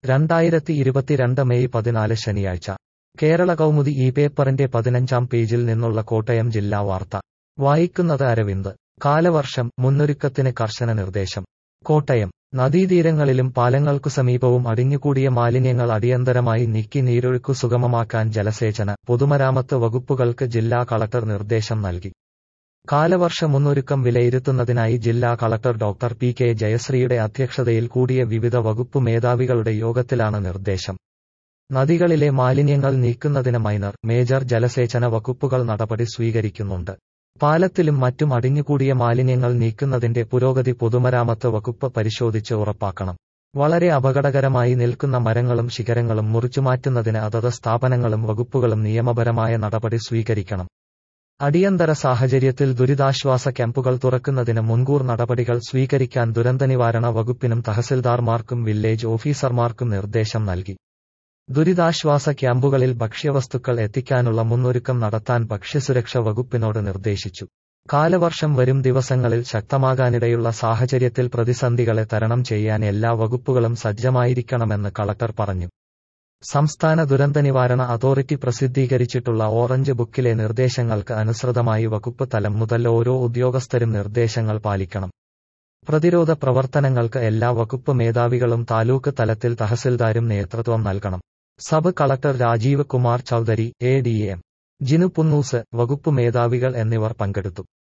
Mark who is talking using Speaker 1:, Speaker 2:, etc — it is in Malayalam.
Speaker 1: രണ്ടായിരത്തി ഇരുപത്തിരണ്ട് മെയ് പതിനാല് ശനിയാഴ്ച കേരള കൗമുദി ഈ പേപ്പറിന്റെ പതിനഞ്ചാം പേജിൽ നിന്നുള്ള കോട്ടയം ജില്ലാ വാർത്ത വായിക്കുന്നത് അരവിന്ദ് കാലവർഷം മുന്നൊരുക്കത്തിന് കർശന നിർദ്ദേശം കോട്ടയം നദീതീരങ്ങളിലും പാലങ്ങൾക്കു സമീപവും അടിഞ്ഞുകൂടിയ മാലിന്യങ്ങൾ അടിയന്തരമായി നീക്കി നീരൊഴുക്കു സുഗമമാക്കാൻ ജലസേചന പൊതുമരാമത്ത് വകുപ്പുകൾക്ക് ജില്ലാ കളക്ടർ നിർദ്ദേശം നൽകി കാലവർഷ മുന്നൊരുക്കം വിലയിരുത്തുന്നതിനായി ജില്ലാ കളക്ടർ ഡോക്ടർ പി കെ ജയശ്രീയുടെ അധ്യക്ഷതയിൽ കൂടിയ വിവിധ വകുപ്പ് മേധാവികളുടെ യോഗത്തിലാണ് നിർദ്ദേശം നദികളിലെ മാലിന്യങ്ങൾ നീക്കുന്നതിന് മൈനർ മേജർ ജലസേചന വകുപ്പുകൾ നടപടി സ്വീകരിക്കുന്നുണ്ട് പാലത്തിലും മറ്റും അടിഞ്ഞുകൂടിയ മാലിന്യങ്ങൾ നീക്കുന്നതിന്റെ പുരോഗതി പൊതുമരാമത്ത് വകുപ്പ് പരിശോധിച്ച് ഉറപ്പാക്കണം വളരെ അപകടകരമായി നിൽക്കുന്ന മരങ്ങളും ശിഖരങ്ങളും മുറിച്ചുമാറ്റുന്നതിന് അതത് സ്ഥാപനങ്ങളും വകുപ്പുകളും നിയമപരമായ നടപടി സ്വീകരിക്കണം അടിയന്തര സാഹചര്യത്തിൽ ദുരിതാശ്വാസ ക്യാമ്പുകൾ തുറക്കുന്നതിന് മുൻകൂർ നടപടികൾ സ്വീകരിക്കാൻ ദുരന്തനിവാരണ വകുപ്പിനും തഹസിൽദാർമാർക്കും വില്ലേജ് ഓഫീസർമാർക്കും നിർദ്ദേശം നൽകി ദുരിതാശ്വാസ ക്യാമ്പുകളിൽ ഭക്ഷ്യവസ്തുക്കൾ എത്തിക്കാനുള്ള മുന്നൊരുക്കം നടത്താൻ ഭക്ഷ്യസുരക്ഷ വകുപ്പിനോട് നിർദ്ദേശിച്ചു കാലവർഷം വരും ദിവസങ്ങളിൽ ശക്തമാകാനിടയുള്ള സാഹചര്യത്തിൽ പ്രതിസന്ധികളെ തരണം ചെയ്യാൻ എല്ലാ വകുപ്പുകളും സജ്ജമായിരിക്കണമെന്ന് കളക്ടർ പറഞ്ഞു സംസ്ഥാന ദുരന്തനിവാരണ അതോറിറ്റി പ്രസിദ്ധീകരിച്ചിട്ടുള്ള ഓറഞ്ച് ബുക്കിലെ നിർദ്ദേശങ്ങൾക്ക് അനുസൃതമായി വകുപ്പ് തലം മുതൽ ഓരോ ഉദ്യോഗസ്ഥരും നിർദ്ദേശങ്ങൾ പാലിക്കണം പ്രതിരോധ പ്രവർത്തനങ്ങൾക്ക് എല്ലാ വകുപ്പ് മേധാവികളും താലൂക്ക് തലത്തിൽ തഹസിൽദാരും നേതൃത്വം നൽകണം sub collector Rajeev Kumar Chaudhary A D M Jinu Punnoose വകുപ്പ് മേധാവികൾ എന്നിവർ പങ്കെടുത്തു